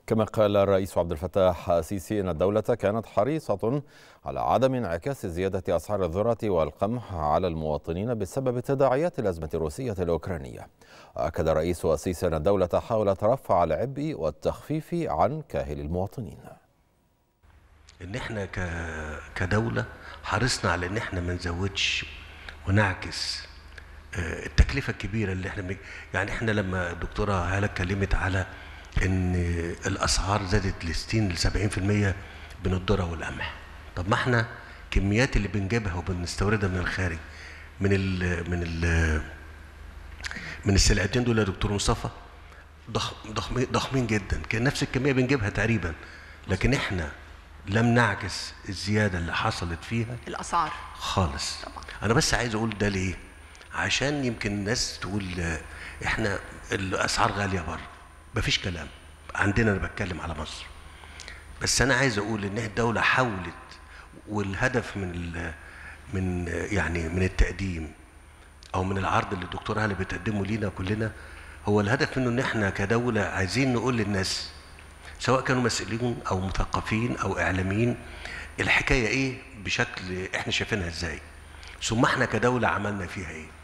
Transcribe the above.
كما قال الرئيس عبد الفتاح السيسي ان الدوله كانت حريصه على عدم انعكاس زياده اسعار الذره والقمح على المواطنين بسبب تداعيات الازمه الروسيه الاوكرانيه. اكد الرئيس السيسي ان الدوله حاولت رفع العبء والتخفيف عن كاهل المواطنين. ان احنا كدوله حرصنا على ان احنا ما نزودش ونعكس التكلفه الكبيره اللي احنا يعني احنا لما الدكتوره هاله اتكلمت على ان الاسعار زادت ل 60 ل 70% بين الذره والقمح طب ما احنا الكميات اللي بنجيبها وبنستوردها من الخارج من ال من ال من السلعتين دول يا دكتور مصطفى ضخم ضخمين ضخمين جدا كان نفس الكميه بنجيبها تقريبا لكن احنا لم نعكس الزياده اللي حصلت فيها الاسعار خالص طبعا. انا بس عايز اقول ده ليه عشان يمكن الناس تقول احنا الاسعار غاليه بره مفيش كلام عندنا انا بتكلم على مصر بس انا عايز اقول ان الدوله حاولت والهدف من من يعني من التقديم او من العرض اللي الدكتور هاله بتقدمه لينا كلنا هو الهدف منه ان احنا كدوله عايزين نقول للناس سواء كانوا مسؤولين او مثقفين او اعلاميين الحكايه ايه بشكل احنا شايفينها ازاي ثم احنا كدوله عملنا فيها ايه